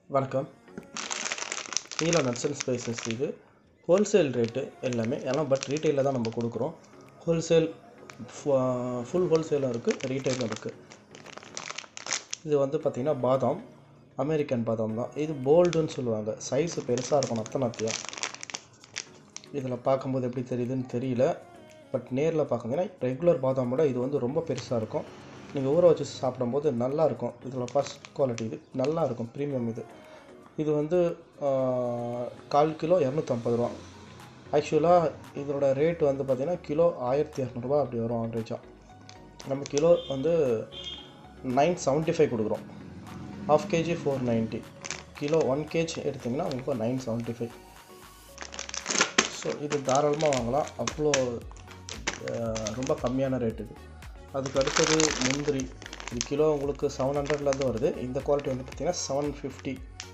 வணக்கம் Neela nuts and spices இது wholesale rate எல்லாமே எல்லாம் பட் ரீட்டெயிலில் தான் நம்ம கொடுக்குறோம் ஹோல்சேல் ஃபுல் ஹோல்சேலும் இருக்குது ரீட்டெயிலும் இருக்குது இது வந்து பார்த்திங்கன்னா பாதாம் அமெரிக்கன் பாதாம் தான் இது போல்டுன்னு சொல்லுவாங்க சைஸு பெருசாக இருக்கும் நத்த நத்தியாக இதில் பார்க்கும்போது எப்படி தெரியுதுன்னு தெரியல பட் நேரில் பார்க்குங்கன்னா ரெகுலர் பாதாமோட இது வந்து ரொம்ப பெருசாக இருக்கும் நீங்கள் ஊற வச்சு சாப்பிடும்போது நல்லா இருக்கும் இதில் ஃபஸ்ட் குவாலிட்டி இது நல்லா இருக்கும் ப்ரீமியம் இது இது வந்து ஆஹ், கால் கிலோ இரநூத்தம்பது ரூபா ஆக்சுவலாக இதோட ரேட் வந்து பார்த்திங்கன்னா கிலோ ஆயிரத்தி இரநூறுபா அப்படி வரும் ஆவரேஜாக நம்ம கிலோ வந்து நைன் செவன்ட்டி ஃபைவ் கொடுக்குறோம் half KG four ninety kilo one KG எடுத்திங்கன்னா உங்களுக்கு நைன் செவன்ட்டி ஃபைவ் ஸோ இது தாராளமாக வாங்கலாம் அவ்வளோ அஹ், ரொம்ப கம்மியான ரேட் இது அதுக்கு அடுத்தது முந்திரி இது கிலோ உங்களுக்கு செவன் ஹண்ட்ரட்லேருந்து வருது இந்த குவாலிட்டி வந்து பார்த்திங்கன்னா செவன் ஃபிஃப்டி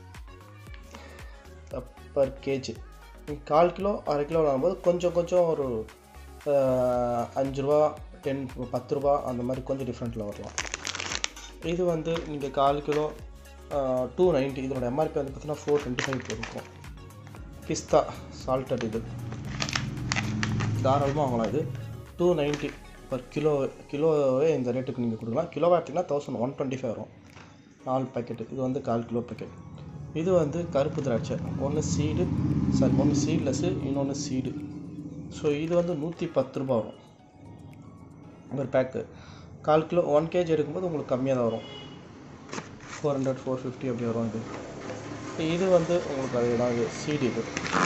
பர் கேஜி கால் கிலோ அரை கிலோ வாங்கும்போது கொஞ்சம் கொஞ்சம் ஒரு அஹ், அஞ்சு ரூபா டென் பத்து ரூபா அந்த மாதிரி கொஞ்சம் டிஃப்ரெண்ட்டில் வரலாம் இது வந்து நீங்கள் கால் கிலோ டூ நைன்ட்டி இதோட எம்ஆர்பி வந்து பார்த்தீங்கன்னா ஃபோர் டுவெண்ட்டி ஃபைவ் இருக்கும் பிஸ்தா சால்டட் இது தாராளமாக வாங்கலாம் இது டூ நைன்ட்டி பர் கிலோ கிலோவே இந்த ரேட்டுக்கு நீங்கள் கொடுக்கலாம் கிலோவாக எடுத்திங்கன்னா தௌசண்ட் ஒன் டுவெண்ட்டி ஃபைவ் வரும் நாலு பேக்கெட்டு இது வந்து கால் கிலோ பேக்கெட் இது வந்து கருப்பு திராட்சை ஒன்று சீடு சாரி ஒன்று சீட்லெஸ்ஸு இன்னொன்று சீடு ஸோ இது வந்து நூற்றி பத்து ரூபா வரும் ஒரு பேக்கு கால் கிலோ ஒன் கேஜி எடுக்கும்போது உங்களுக்கு கம்மியாக தான் வரும் ஃபோர் ஹண்ட்ரட் ஃபோர் ஃபிஃப்டி அப்படி வரும் இது இது வந்து உங்களுக்கு அது ஏதாவது சீடு இது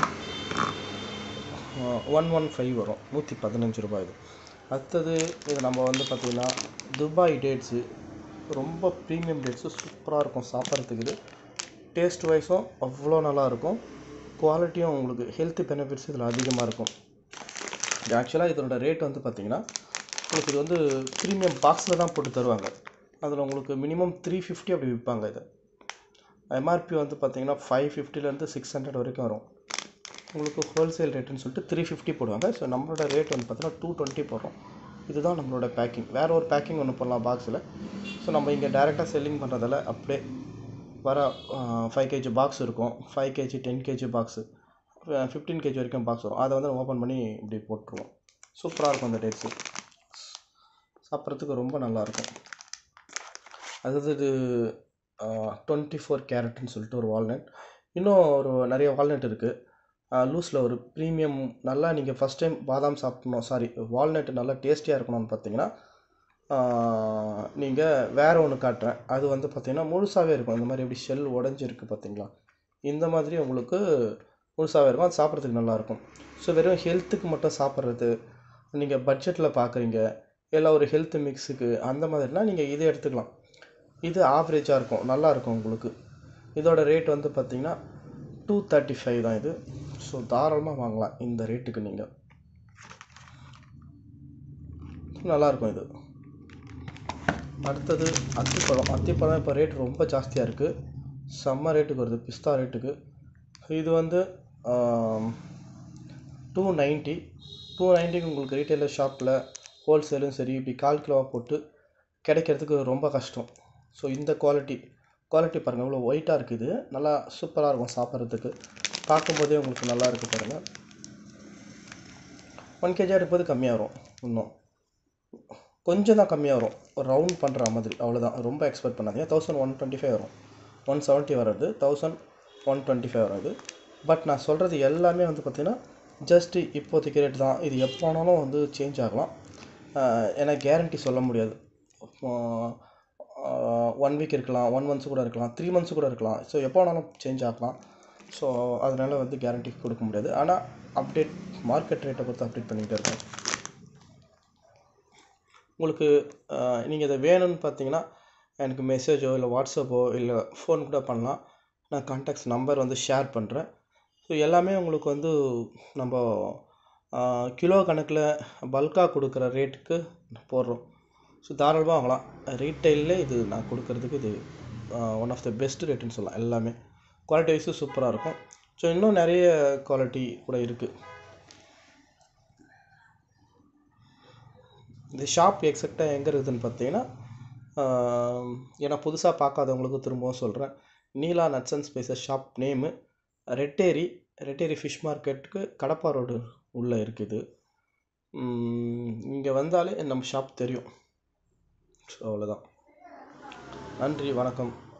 ஒன் ஒன் ஃபைவ் வரும் நூற்றி பதினஞ்சு ரூபாய் இது அடுத்தது இது நம்ம வந்து பார்த்திங்கன்னா துபாய் டேட்ஸு ரொம்ப ப்ரீமியம் டேட்ஸு சூப்பராக இருக்கும் சாப்பிட்றதுக்கு இது டேஸ்ட் வைஸும் அவ்வளோ நல்லா இருக்கும் குவாலிட்டியும் உங்களுக்கு ஹெல்த் பெனிஃபிட்ஸ் இதில் அதிகமாக இருக்கும் இது ஆக்சுவலாக இதோட ரேட் வந்து பார்த்திங்கன்னா உங்களுக்கு இது வந்து ப்ரீமியம் பாக்ஸில் தான் போட்டு தருவாங்க அதில் உங்களுக்கு மினிமம் த்ரீ ஃபிஃப்டி அப்படி விற்பாங்க இது எம்ஆர்பி வந்து பார்த்தீங்கன்னா ஃபைவ் ஃபிஃப்டிலேருந்து சிக்ஸ் ஹண்ட்ரட் வரைக்கும் வரும் உங்களுக்கு ஹோல்சேல் ரேட்டுன்னு சொல்லிட்டு த்ரீ ஃபிஃப்டி போடுவாங்க ஸோ நம்மளோட ரேட் வந்து பார்த்தீங்கன்னா டூ டுவெண்ட்டி போடுறோம் இதுதான் நம்மளோட பேக்கிங் வேறு ஒரு பேக்கிங் ஒன்று பண்ணலாம் பாக்ஸில் ஸோ நம்ம இங்கே டேரெக்டாக செல்லிங் பண்ணுறதால அப்படியே வர ஃபைவ் கேஜி பாக்ஸ் இருக்கும் five KG ten KG box fifteen KG வரைக்கும் பாக்ஸ் வரும் அதை வந்து ஓப்பன் பண்ணி இப்படி போட்டுருவோம் சூப்பராக இருக்கும் அந்த டேட்ஸு சாப்பிட்றதுக்கு ரொம்ப நல்லாயிருக்கும் அதாவது இது டுவெண்ட்டி ஃபோர் கேரட்னு சொல்லிட்டு ஒரு வால்நட் இன்னும் ஒரு நிறைய வால்நட் இருக்குது லூஸில் ஒரு ப்ரீமியம் நல்லா நீங்கள் ஃபஸ்ட் டைம் பாதாம் சாப்பிடணும் சாரி வால்நட் நல்லா டேஸ்டியாக இருக்கணும்னு பார்த்தீங்கன்னா நீங்கள் வேறு ஒன்று காட்டுறேன் அது வந்து பார்த்தீங்கன்னா முழுசாகவே இருக்கும் இந்த மாதிரி எப்படி ஷெல் உடஞ்சிருக்கு பார்த்தீங்களா இந்த மாதிரி உங்களுக்கு முழுசாகவே இருக்கும் அது சாப்பிட்றதுக்கு நல்லாயிருக்கும் ஸோ வெறும் ஹெல்த்துக்கு மட்டும் சாப்பிட்றது நீங்கள் பட்ஜெட்டில் பார்க்குறீங்க இல்லை ஒரு ஹெல்த் மிக்ஸுக்கு அந்த மாதிரினா நீங்கள் இதை எடுத்துக்கலாம் இது ஆவரேஜாக இருக்கும் நல்லா இருக்கும் உங்களுக்கு இதோட ரேட் வந்து பார்த்தீங்கன்னா டூ தேர்ட்டி ஃபைவ் தான் இது ஸோ தாராளமாக வாங்கலாம் இந்த ரேட்டுக்கு நீங்கள் நல்லாயிருக்கும் இது அடுத்தது அத்திப்பழம் அத்திப்பழம் இப்போ ரேட் ரொம்ப ஜாஸ்தியாக இருக்குது செம்ம ரேட்டுக்கு வருது பிஸ்தா ரேட்டுக்கு இது வந்து டூ நைன்ட்டி டூ நைன்ட்டிக்கு உங்களுக்கு ரீட்டைலர் ஷாப்பில் ஹோல்சேலும் சரி இப்படி கால் கிலோவாக போட்டு கிடைக்கிறதுக்கு ரொம்ப கஷ்டம் ஸோ இந்த குவாலிட்டி குவாலிட்டி பாருங்கள் இவ்வளோ ஒயிட்டாக இருக்குது நல்லா சூப்பராக இருக்கும் சாப்பிட்றதுக்கு பார்க்கும்போதே உங்களுக்கு நல்லா இருக்குது பாருங்கள் ஒன் கேஜியாக இருக்கும்போது கம்மியாக வரும் இன்னும் கொஞ்சம் தான் கம்மியாக வரும் ஒரு ரவுண்ட் பண்ணுற மாதிரி அவ்வளோதான் ரொம்ப எக்ஸ்பெக்ட் பண்ணாதீங்க தௌசண்ட் ஒன் டுவெண்ட்டி ஃபைவ் வரும் ஒன் செவன்ட்டி வர்றது தௌசண்ட் ஒன் டுவெண்ட்டி ஃபைவ் வராது பட் நான் சொல்கிறது எல்லாமே வந்து பார்த்திங்கன்னா ஜஸ்ட்டு இப்போதைக்கு ரேட் தான் இது எப்போ வேணாலும் வந்து சேஞ்ச் ஆகலாம் ஆஹ் ஏன்னா கேரண்டி சொல்ல முடியாது ஒன் வீக் இருக்கலாம் ஒன் மந்த்ஸ் கூட இருக்கலாம் த்ரீ மந்த்ஸ் கூட இருக்கலாம் ஸோ எப்போ வேணாலும் சேஞ்ச் ஆகலாம் ஸோ அதனால் வந்து கேரண்டி கொடுக்க முடியாது ஆனால் அப்டேட் மார்க்கெட் ரேட்டை பொறுத்து அப்டேட் பண்ணிக்கிட்டே இருக்கோம் உங்களுக்கு நீங்கள் இதை வேணும்னு பார்த்தீங்கன்னா எனக்கு மெசேஜோ இல்லை வாட்ஸ்அப்போ இல்லை ஃபோன் கூட பண்ணலாம் நான் கான்டாக்ட்ஸ் நம்பர் வந்து ஷேர் பண்ணுறேன் ஸோ எல்லாமே உங்களுக்கு வந்து நம்ம கிலோ கணக்கில் பல்காக கொடுக்குற ரேட்டுக்கு போடுறோம் ஸோ தாராளமாக வாங்கலாம் ரீட்டைலில் இது நான் கொடுக்கறதுக்கு இது ஒன் ஆஃப் த பெஸ்ட் ரேட்டுன்னு சொல்லலாம் எல்லாமே குவாலிட்டி வைஸும் சூப்பராக இருக்கும் ஸோ இன்னும் நிறைய குவாலிட்டி கூட இருக்குது இந்த ஷாப் எக்ஸாக்டாக எங்கே இருக்குதுன்னு பார்த்தீங்கன்னா ஆஹ், ஏன்னா புதுசாக பார்க்காதவங்களுக்கு திரும்பவும் சொல்கிறேன் Neela nuts and spices shop name Retteri Retteri fish மார்க்கெட்டுக்கு கடப்பா ரோடு உள்ளே இருக்குது இங்கே வந்தாலே நம்ம ஷாப் தெரியும் ஸோ அவ்வளோதான் நன்றி வணக்கம்